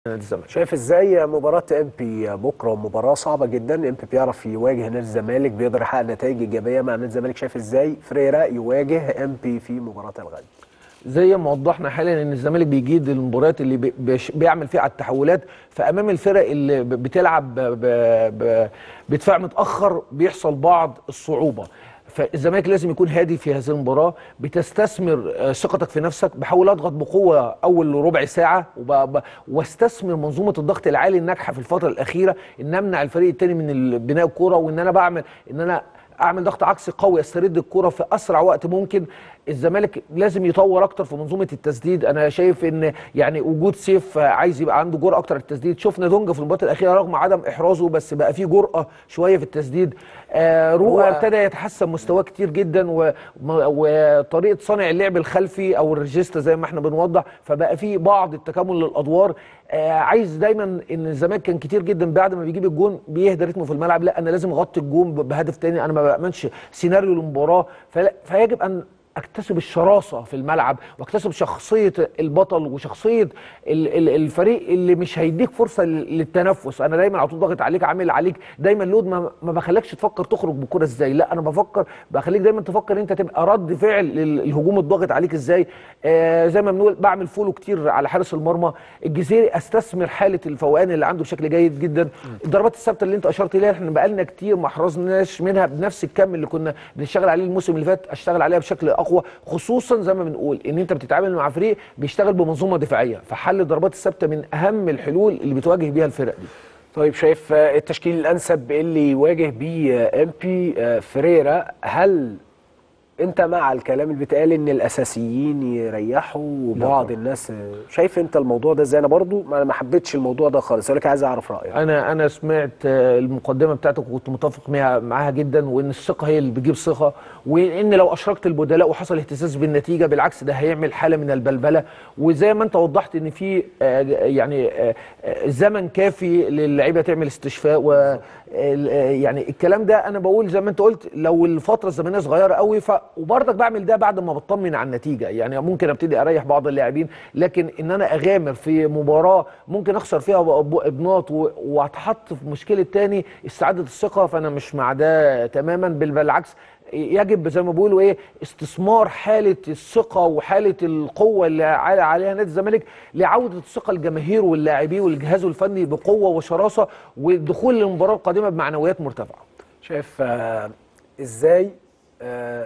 نادي الزمالك شايف ازاي مباراة امبي بكره مباراة صعبة جدا امبي بيعرف يواجه نادي الزمالك بيقدر يحقق نتائج ايجابية مع نادي الزمالك شايف ازاي فريرا يواجه امبي في مباراة الغد زي ما وضحنا حالا ان الزمالك بيجيد المباريات اللي بي- بيش- بيعمل فيها على التحولات فامام الفرق اللي ب- بتلعب ب- ب- ب- بدفاع متاخر بيحصل بعض الصعوبه فالزمالك لازم يكون هادي في هذه المباراه بتستثمر آه، ثقتك في نفسك بحاول اضغط بقوه اول ربع ساعه وب... ب- واستثمر منظومه الضغط العالي الناجحه في الفتره الاخيره ان امنع الفريق الثاني من ال- بناء الكوره وان انا بعمل ان انا اعمل ضغط عكسي قوي استرد الكره في اسرع وقت ممكن الزمالك لازم يطور اكتر في منظومه التسديد انا شايف ان يعني وجود سيف عايز يبقى عنده جرأه اكتر التسديد شفنا دونج في المباراه الاخيره رغم عدم احرازه بس بقى فيه جرأه شويه في التسديد آه روى هو- ابتدى يتحسن مستواه كتير جدا و- م- وطريقه صانع اللعب الخلفي او الريجيستا زي ما احنا بنوضح فبقى فيه بعض التكامل للادوار آه عايز دايما ان الزمالك كان كتير جدا بعد ما بيجيب الجون بيهدى رتمه في الملعب لا انا لازم اغطي الجون ب- بهدف تاني انا ما بامنش سيناريو المباراه فلا- فيجب ان اكتسب الشراسه في الملعب واكتسب شخصيه البطل وشخصيه ال- ال- الفريق اللي مش هيديك فرصه لل- للتنفس انا دايما على طول ضاغط عليك عامل عليك دايما لود ما, ما بخليكش تفكر تخرج بالكره ازاي لا انا بفكر بخليك دايما تفكر انت تبقى رد فعل للهجوم الضاغط عليك ازاي آه زي ما بنقول بعمل فولو كتير على حارس المرمى الجزيري استثمر حاله الفوقان اللي عنده بشكل جيد جدا الضربات الثابته اللي انت اشرت اليها احنا بقالنا كتير ما احرزناش منها بنفس الكم اللي كنا بنشتغل عليه الموسم اللي فات اشتغل عليها بشكل اقوى خصوصا زي ما بنقول ان انت بتتعامل مع فريق بيشتغل بمنظومه دفاعيه فحل الضربات الثابته من اهم الحلول اللي بتواجه بيها الفرق دي طيب شايف آه، التشكيل الانسب اللي يواجه بيه آه، امبي آه، فريرا هل انت مع الكلام اللي بيتقال ان الاساسيين يريحوا وبعض الناس آه، شايف انت الموضوع ده ازاي انا برضو ما ما حبيتش الموضوع ده خالص ولكن عايز اعرف رايك انا انا سمعت آه، المقدمه بتاعتك وكنت متفق معاها معاها جدا وان الثقه هي اللي بتجيب ثقه وان لو اشركت البدلاء وحصل اهتزاز بالنتيجه بالعكس ده هيعمل حاله من البلبله وزي ما انت وضحت ان في آه، يعني آه، آه، زمن كافي للعيبه تعمل استشفاء و ال- آه، يعني الكلام ده انا بقول زي ما انت قلت لو الفتره الزمنيه صغيره قوي ف وبرضك بعمل ده بعد ما بطمن على النتيجه يعني ممكن ابتدي اريح بعض اللاعبين لكن ان انا اغامر في مباراه ممكن اخسر فيها ب- ابناط و- واتحط في مشكله تاني استعاده الثقه فانا مش مع ده تماما بل بالعكس يجب زي ما بيقولوا ايه استثمار حاله الثقه وحاله القوه اللي عال- عليها نادي الزمالك لعوده الثقه الجماهير واللاعبين والجهاز الفني بقوه وشراسه والدخول للمباراه القادمه بمعنويات مرتفعه شايف آه، ازاي آه،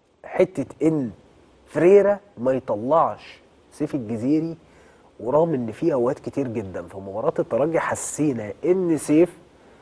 حته ان فريرا ما يطلعش سيف الجزيري ورغم ان في اوقات كتير جدا في مباراه الترجي حسينا ان سيف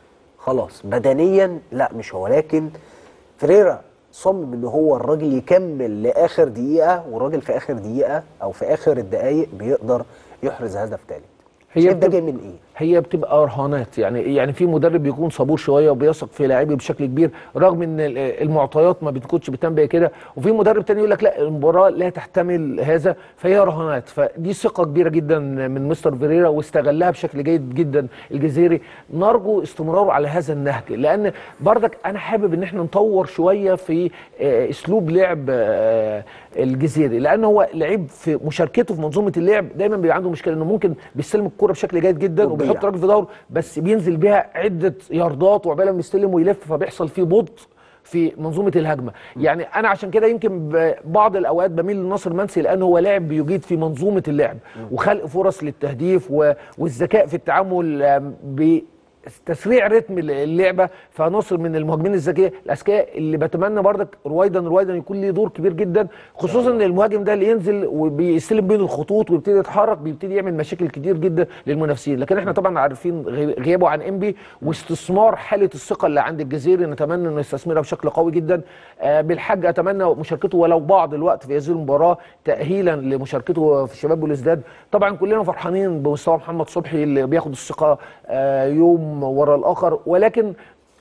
خلاص بدنيا لا مش هو لكن فريرا صمم ان هو الراجل يكمل لاخر دقيقه والراجل في اخر دقيقه او في اخر الدقائق بيقدر يحرز هدف ثالث هي شايف ده بتبقى- جاي من ايه؟ هي بتبقى رهانات يعني يعني في مدرب بيكون صبور شويه وبيثق في لاعبيه بشكل كبير رغم ان ال- المعطيات ما بتكونش بتنبئ كده وفي مدرب تاني يقول لك لا المباراه لا تحتمل هذا فهي رهانات فدي ثقه كبيره جدا من مستر فيريرا واستغلها بشكل جيد جدا الجزيري نرجو استمراره على هذا النهج لان بردك انا حابب ان احنا نطور شويه في آه، اسلوب لعب آه، الجزيري لان هو لعيب في مشاركته في منظومه اللعب دايما بيبقى عنده مشكله انه ممكن بيستلم الكره بشكل جيد جدا وتضيع. وبيحط راجل في ظهره بس بينزل بيها عده ياردات وعقبال ما يستلم ويلف فبيحصل فيه بطء في منظومه الهجمه يعني انا عشان كده يمكن ب- بعض الاوقات بميل لناصر منسي لان هو لاعب بيجيد في منظومه اللعب وخلق فرص للتهديف و- والذكاء في التعامل آم، ب تسريع رتم اللعبه فناصر من المهاجمين الذكيه الاذكياء اللي بتمنى بردك رويدا رويدا يكون ليه دور كبير جدا خصوصا ان المهاجم ده اللي ينزل وبيستلم بين الخطوط ويبتدي يتحرك بيبتدي يعمل مشاكل كتير جدا للمنافسين لكن احنا طبعا عارفين غي- غيابه عن انبي واستثمار حاله الثقه اللي عند الجزيري نتمنى انه يستثمرها بشكل قوي جدا آه، بالحاج اتمنى مشاركته ولو بعض الوقت في هذه المباراه تاهيلا لمشاركته في الشباب والازداد طبعا كلنا فرحانين بمستوى محمد صبحي اللي بياخد الثقه آه، يوم ورا الاخر ولكن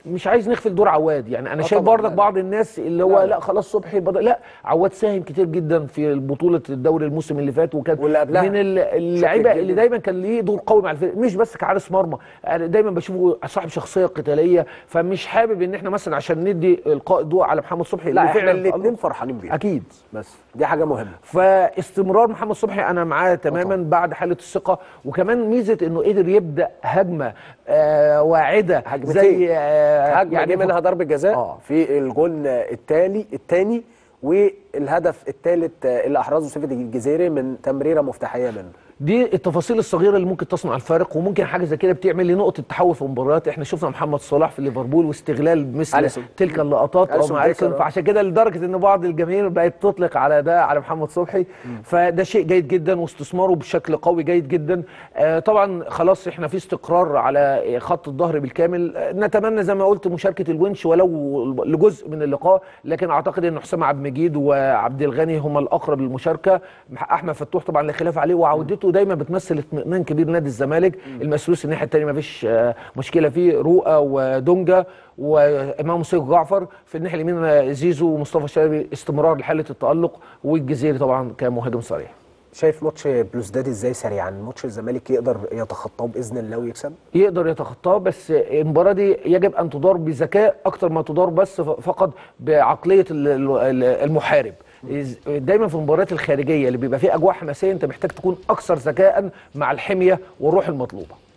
مش عايز نغفل دور عواد يعني انا آه شايف طبعاً، برضك لا، بعض الناس اللي هو لا، لا, لا. لا خلاص صبحي بدأ لا عواد ساهم كتير جدا في بطوله الدوري الموسم اللي فات وكان واللي قبلها. من ال- اللعيبه كبير اللي جداً. دايما كان ليه دور قوي مع الفريق مش بس كحارس مرمى انا دايما بشوفه صاحب شخصيه قتاليه فمش حابب ان احنا مثلا عشان ندي القاء ضوء على محمد صبحي لا اللي احنا فعلاً الاثنين فرحانين بيه اكيد بس دي حاجه مهمه فاستمرار محمد صبحي انا معاه تماما بعد حاله الثقه وكمان ميزه انه قدر يبدا هجمه آه واعده هجمتين. زي آه هجمه يعني يعني منها ضربه جزاء آه. في الجون التالي الثاني والهدف الثالث اللي احرزه سيف الجزيري من تمريره مفتاحيه منه دي التفاصيل الصغيره اللي ممكن تصنع الفارق وممكن حاجه زي كده بتعمل لي نقطه تحول في مباريات احنا شفنا محمد صلاح في ليفربول واستغلال مثل أليسون. تلك اللقطات او أليسون مع أليسون بيكر، آه. فعشان كده لدرجه ان بعض الجماهير بقت تطلق على ده على محمد صبحي فده شيء جيد جدا واستثماره بشكل قوي جيد جدا آه طبعا خلاص احنا في استقرار على خط الظهر بالكامل آه، نتمنى زي ما قلت مشاركه الونش ولو لجزء من اللقاء لكن اعتقد ان حسام عبد المجيد وعبد الغني هم الاقرب للمشاركه احمد فتوح طبعا لا خلاف عليه وعودته دايما بتمثل اطمئنان كبير نادي الزمالك المسلوس الناحيه الثانيه ما فيش آه، مشكله فيه رؤى ودونجا وامام سيف جعفر في الناحيه اليمين آه، زيزو ومصطفى شلبي استمرار لحاله التالق والجزيري طبعا كمهاجم صريح شايف ماتش بلوزداد ازاي سريعا ماتش الزمالك يقدر يتخطاه باذن الله ويكسب يقدر يتخطاه بس المباراه دي يجب ان تدار بذكاء اكتر ما تدار بس ف- فقط بعقليه ال- ال- المحارب إز- دايما في المباريات الخارجيه اللي بيبقى فيها اجواء حماسيه انت محتاج تكون اكثر ذكاء مع الحميه والروح المطلوبه